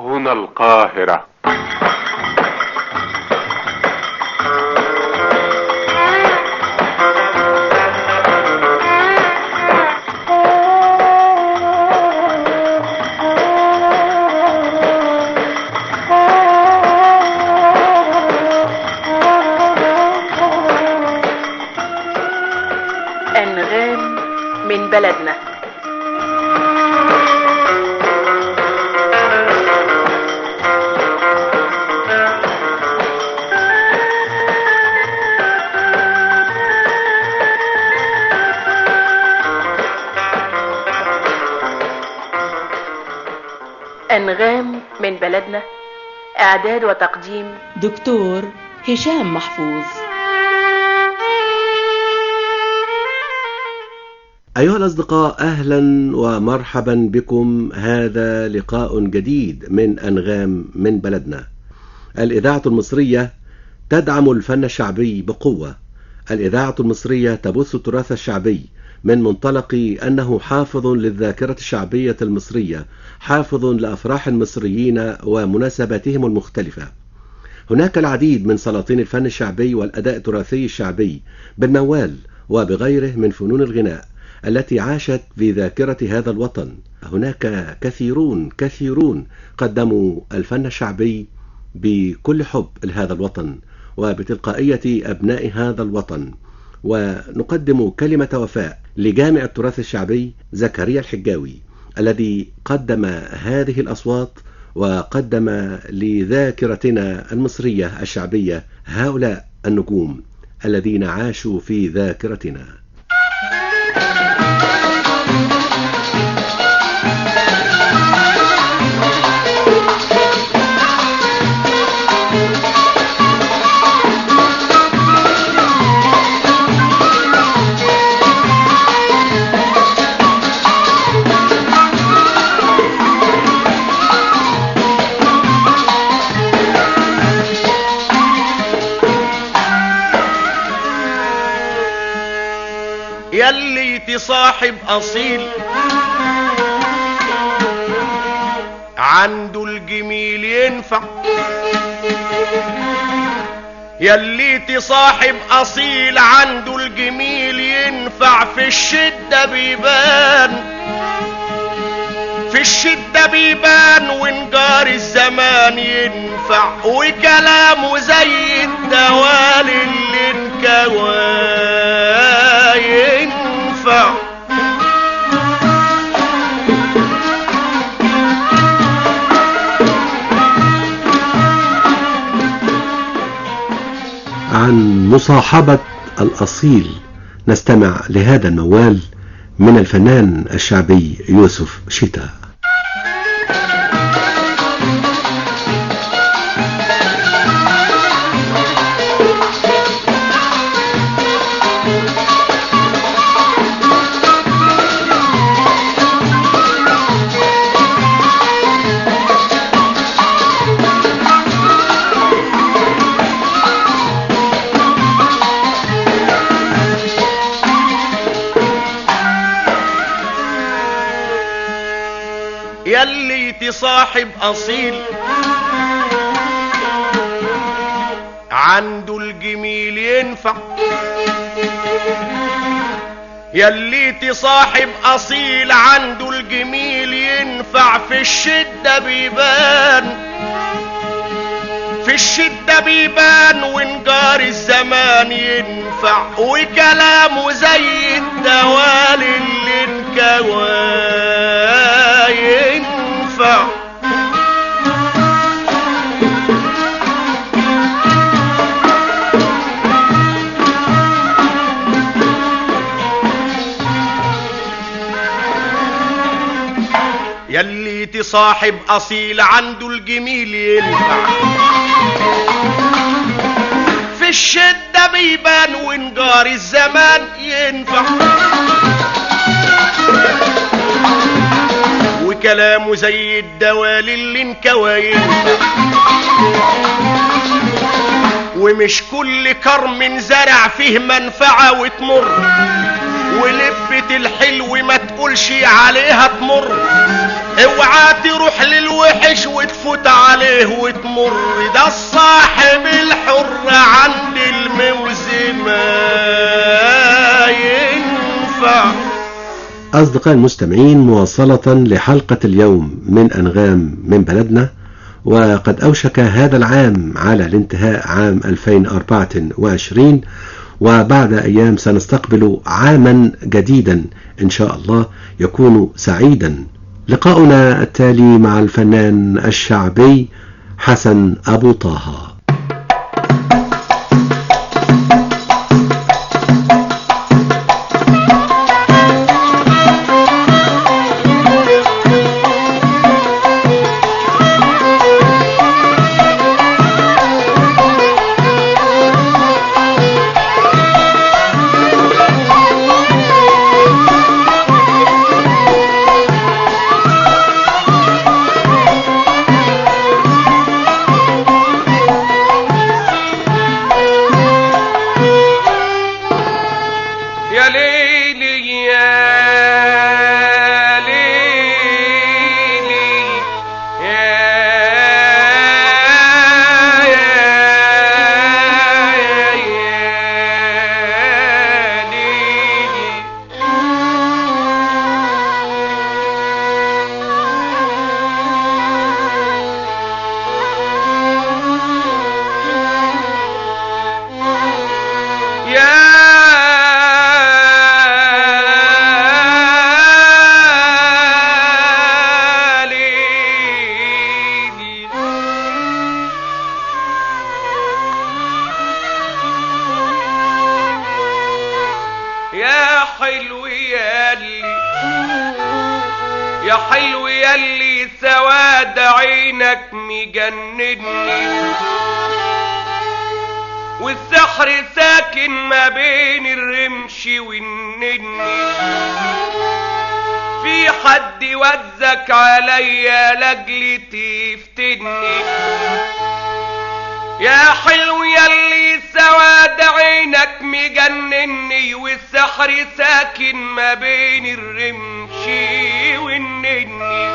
هنا القاهرة أنغام من بلدنا أنغام من بلدنا إعداد وتقديم دكتور هشام محفوظ أيها الأصدقاء أهلا ومرحبا بكم هذا لقاء جديد من أنغام من بلدنا الإذاعة المصرية تدعم الفن الشعبي بقوة الإذاعة المصرية تبث التراث الشعبي من منطلق أنه حافظ للذاكرة الشعبية المصرية حافظ لأفراح المصريين ومناسباتهم المختلفة هناك العديد من سلاطين الفن الشعبي والأداء التراثي الشعبي بالموال وبغيره من فنون الغناء التي عاشت في ذاكرة هذا الوطن هناك كثيرون كثيرون قدموا الفن الشعبي بكل حب لهذا الوطن وبتلقائية أبناء هذا الوطن ونقدم كلمة وفاء لجامع التراث الشعبي زكريا الحجاوي الذي قدم هذه الأصوات وقدم لذاكرتنا المصرية الشعبية هؤلاء النجوم الذين عاشوا في ذاكرتنا يلي تصاحب اصيل عنده الجميل ينفع يلي تصاحب اصيل عنده الجميل ينفع في الشدة بيبان في الشدة بيبان ونجار الزمان ينفع وكلامه زي الدوال اللي انكوى ينفع عن مصاحبة الأصيل نستمع لهذا الموال من الفنان الشعبي يوسف شتاء يلي تصاحب اصيل عنده الجميل ينفع يلي تصاحب اصيل عنده الجميل ينفع في الشدة بيبان في الشدة بيبان ونجار الزمان ينفع وكلامه زي الدوال اللي انكوى ينفع يلي تصاحب اصيل عنده الجميل ينفع في الشدة بيبان ونجار الزمان ينفع وكلامه زي الدوال اللي انكوى ينفع ومش كل كرم زرع فيه منفعة وتمر ولبة الحلو ما تقولش عليها تمر اوعى تروح للوحش وتفوت عليه وتمر ده الصاحب الحر عند الموز ما ينفع أصدقاء المستمعين مواصلة لحلقة اليوم من أنغام من بلدنا وقد أوشك هذا العام على الانتهاء عام 2024 وبعد أيام سنستقبل عاما جديدا إن شاء الله يكون سعيدا لقاؤنا التالي مع الفنان الشعبي حسن أبو طه يا ليلي يا ليلي يا يا يا ليلي يا ليلي يا حلو ياللي يا حلو ياللي سواد عينك مجنني والسحر ساكن ما بين الرمش والنني في حد وزك عليا لاجل تفتني يا حلو ياللي سواد عينك مجنني والسحر ساكن ما بين الرمش والنني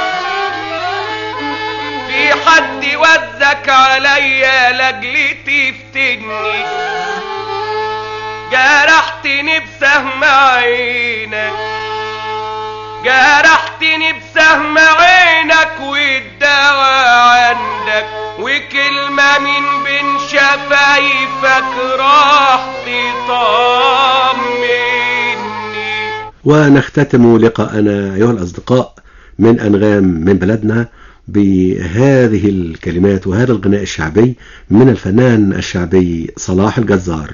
في حد وزك عليا لاجل تفتني جرحتني بسهم عينك جرحتني بسهم عينك والدواء عندك وكلمة من بين شفايفك راح تطمني ونختتم لقاءنا أيها الأصدقاء من أنغام من بلدنا بهذه الكلمات وهذا الغناء الشعبي من الفنان الشعبي صلاح الجزار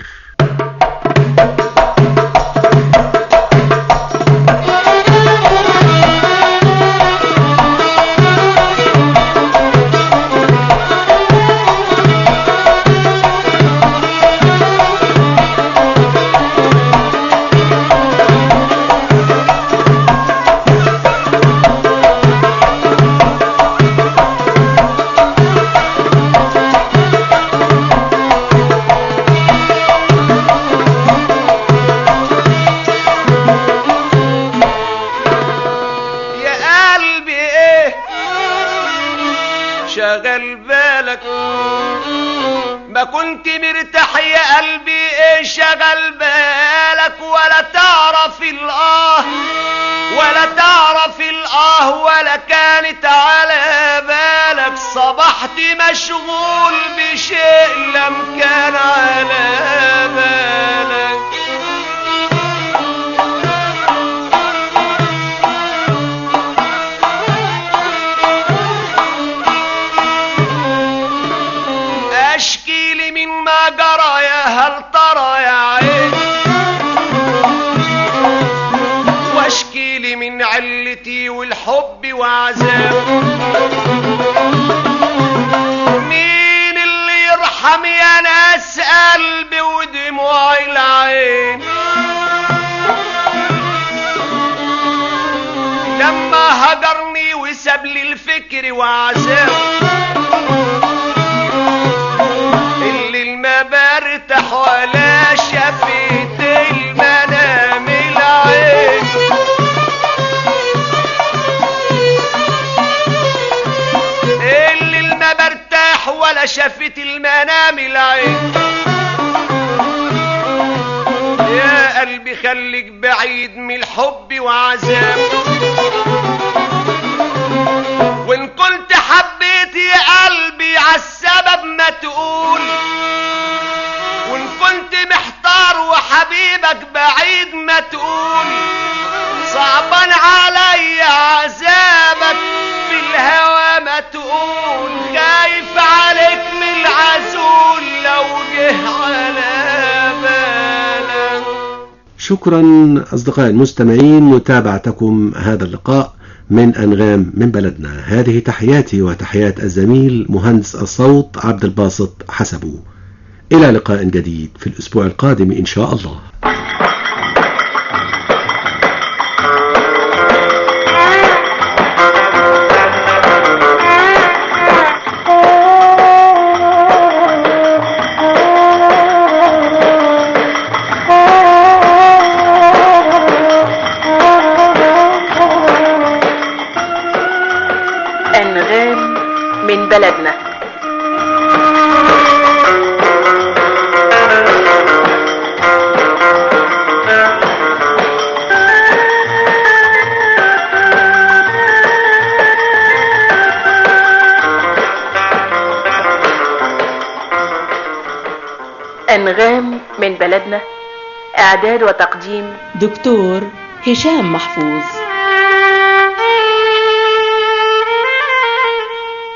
يا قلبي ايه شغل بالك ما كنت مرتاح يا قلبي ايه شغل بالك ولا تعرف الاه ولا تعرف الاه ولا كانت على بالك صبحت مشغول بشيء لم كان على بالك اشكي لي مما جرى يا هل ترى يا عين واشكي لي من علتي والحب وعذاب مين اللي يرحم يا ناس قلبي ودموعي العين لما هجرني وساب لي الفكر وعذاب اللي ما برتاح ولا شفيت المنام العين اللي ما شافت المنام العين يا قلبي خليك بعيد من الحب وعذاب وان كنت حبيت يا قلبي عالسبب ما تقول وان كنت محتار وحبيبك بعيد ما تقول صعبان علي عذابك في الهوى ما تقول خايف عليك من العزول لو جه على بالك شكرا أصدقائي المستمعين متابعتكم هذا اللقاء من أنغام من بلدنا هذه تحياتي وتحيات الزميل مهندس الصوت عبد الباسط حسبو إلى لقاء جديد في الأسبوع القادم إن شاء الله أنغام من بلدنا أنغام من بلدنا إعداد وتقديم دكتور هشام محفوظ